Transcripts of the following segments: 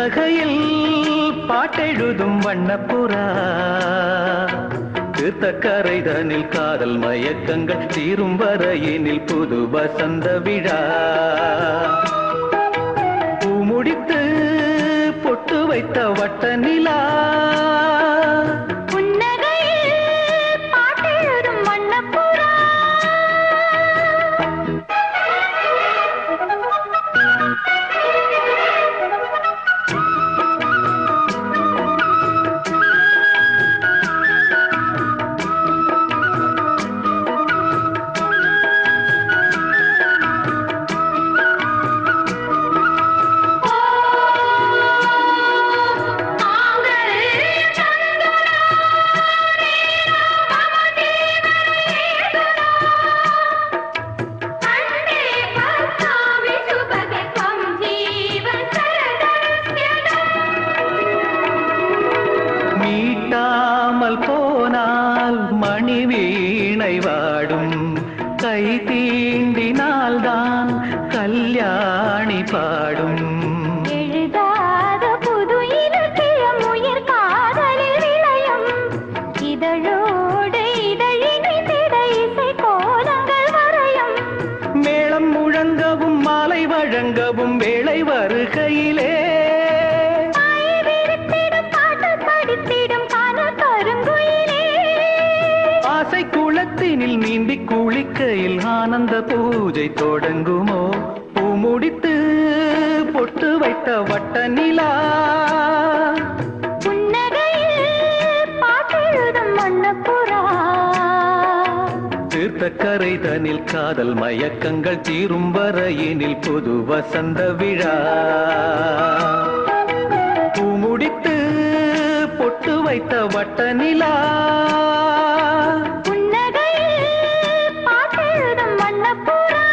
புன்னகையில் பாட்டெழுதும் வண்ணப்புறா தீர்த்தக்கரைதனில் காதல் மயக்கங்கள் தீரும் வரையினில் புது வசந்த விழா பூ முடித்து பொட்டு வைத்த வட்ட நிலா புன்னகையில் பாட்டெழுதும் வண்ணப்புறா மீட்டாமல் போனால் மணி வீணை வாடும் கை தீண்டினால்தான் கல்யாணி பாடும் எழுதாத புது இலக்கியம் உயிர் காதலில் விளையும் இதழோடு இதழினிதிட இசை கோலங்கள் வரையும் மேளம் முழங்கவும் மாலை வழங்கவும் வேளை வருகையிலே மாயை விரித்திடும் பாட்டு படித்திடும் காணல் கருங்குயிலே ஆசை குளத்தினில் நீந்தி குளிக்கையில் ஆனந்த பூஜை தொடங்குமோ பூ முடித்து பொட்டு வைத்த வட்ட நிலா புன்னகையில் பாட்டெழுதும் வண்ணப்புறா தீர்த்தக்கரை தனில் காதல் மயக்கங்கள் தீரும் வரையினில் புது வசந்த விழா பூ முடித்து பொட்டு வைத்த வட்ட நிலா புன்னகையில் பாட்டெழுதும் வண்ணப்புறா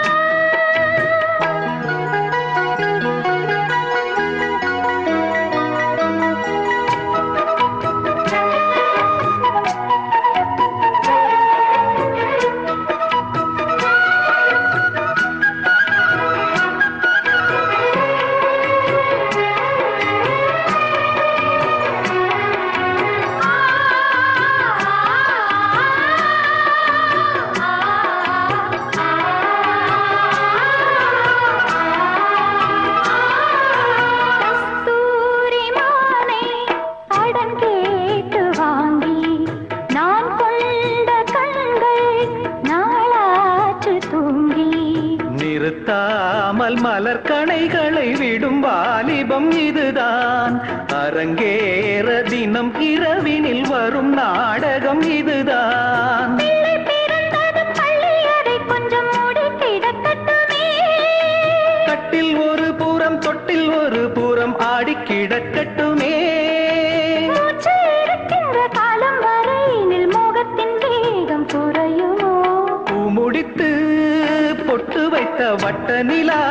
கஸ்தூரி மானை கடன் கேட்டு வாங்கி நான் கொண்ட கண்கள் நாளாற்று தூங்கி நிறுத்தாமல் மலர் கணைகளை விடும் வாலிபம் இதுதான் அரங்கேற தினம் இரவினில் வரும் நாடகம் இதுதான் பிள்ளை பிறந்ததும் பள்ளி அறை கொஞ்சம் மூடி கிடக்கட்டுமே கட்டில் ஒரு புறம் தொட்டில் ஒரு புறம் ஆடி கிடக்கட்டுமே மூச்சு இருக்கின்ற காலம் வரையினில் மோகத்தின் வேகம் குறையுமோ பூ முடித்து பொட்டு வைத்த வட்ட நிலா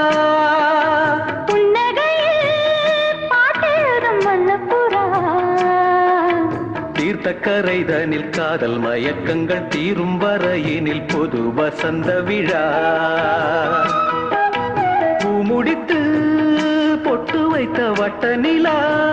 புன்னகையில் பாட்டெழுதும் வண்ணப்புறா தீர்த்தக்கரை தனில் காதல் மயக்கங்கள் தீரும் வரையினில் பொது வசந்த விழா பூ முடித்து பொட்டு வைத்த வட்ட நிலா